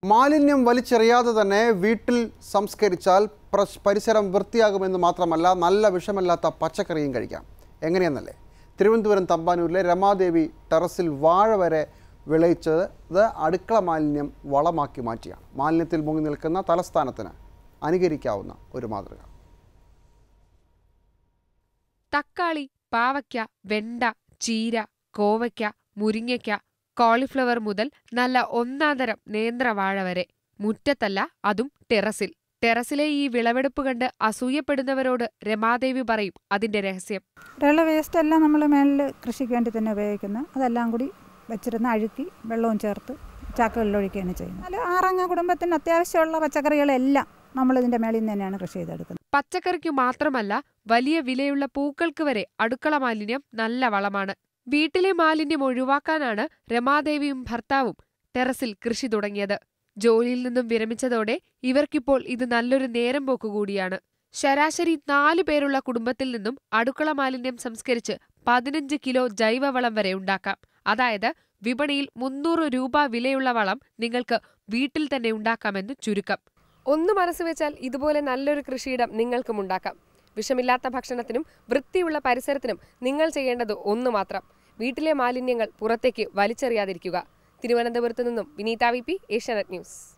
മാലിന്യം വലിച്ചെറിയാതെ തന്നെ വീട്ടിൽ സംസ്കരിച്ചാൽ പ്രശ്- പരിസരം വൃത്തിയാകുമെന്ന് മാത്രമല്ല നല്ല വിഷമല്ലാത്ത പച്ചക്കറിയും കഴിക്കാം എങ്ങനെയെന്നല്ലേ തിരുവനന്തപുരം തമ്പാനൂരിലെ രമാദേവി ടെറസിൽ വാഴ വരെ വിളയിച്ചത് ഇത് അടുക്കള മാലിന്യം വളമാക്കി മാറ്റിയാണ് മാലിന്യത്തിൽ മുങ്ങി നിൽക്കുന്ന തലസ്ഥാനത്തിന് അനുകരിക്കാവുന്ന ഒരു മാതൃക തക്കാളി പാവയ്ക്ക വെണ്ട ചീര കോവയ്ക്ക മുരിങ്ങയ്ക്ക കോളിഫ്ലവർ മുതൽ നല്ല ഒന്നാന്തരം നേന്ത്രവാഴ വരെ മുറ്റത്തല്ല അതും ടെറസിൽ ടെറസിലെ ഈ വിളവെടുപ്പ് കണ്ട് അസൂയപ്പെടുന്നവരോട് രമാദേവി പറയും അതിന്റെ രഹസ്യം ഉള്ള വേസ്റ്റ് എല്ലാം നമ്മൾ മേളിൽ കൃഷിക്ക് വേണ്ടി തന്നെ ഉപയോഗിക്കുന്നത് അതെല്ലാം കൂടി വെച്ചിരുന്ന് അഴുക്കി വെള്ളവും ചേർത്ത് ചാക്കുകളിൽ ഒഴിക്കുകയാണ് ചെയ്യുന്നത് അല്ല ആറംഗ കുടുംബത്തിന് അത്യാവശ്യമുള്ള പച്ചക്കറികളെല്ലാം നമ്മൾ ഇതിൻ്റെ മേളിൽ നിന്ന് തന്നെയാണ് കൃഷി ചെയ്തെടുക്കുന്നത് പച്ചക്കറിക്കു മാത്രമല്ല വലിയ വിലയുള്ള പൂക്കൾക്ക് വരെ അടുക്കള മാലിന്യം നല്ല വളമാണ് വീട്ടിലെ മാലിന്യം ഒഴിവാക്കാനാണ് രമാദേവിയും ഭർത്താവും ടെറസിൽ കൃഷി തുടങ്ങിയത് ജോലിയിൽ നിന്നും വിരമിച്ചതോടെ ഇവർക്കിപ്പോൾ ഇത് നല്ലൊരു നേരം പോക്ക് കൂടിയാണ് ശരാശരി നാലു പേരുള്ള കുടുംബത്തിൽ നിന്നും അടുക്കള മാലിന്യം സംസ്കരിച്ച് പതിനഞ്ച് കിലോ ജൈവവളം വരെ ഉണ്ടാക്കാം അതായത് വിപണിയിൽ മുന്നൂറ് രൂപ വിലയുള്ള വളം നിങ്ങൾക്ക് വീട്ടിൽ തന്നെ ഉണ്ടാക്കാമെന്ന് ചുരുക്കം ഒന്ന് മനസ്സ് വെച്ചാൽ ഇതുപോലെ നല്ലൊരു കൃഷിയിടം നിങ്ങൾക്കും ഉണ്ടാക്കാം വിഷമില്ലാത്ത ഭക്ഷണത്തിനും വൃത്തിയുള്ള പരിസരത്തിനും നിങ്ങൾ ചെയ്യേണ്ടത് ഒന്നു മാത്രം വീട്ടിലെ മാലിന്യങ്ങൾ പുറത്തേക്ക് വലിച്ചെറിയാതിരിക്കുക തിരുവനന്തപുരത്ത് നിന്നും Vineetha V P Asianet news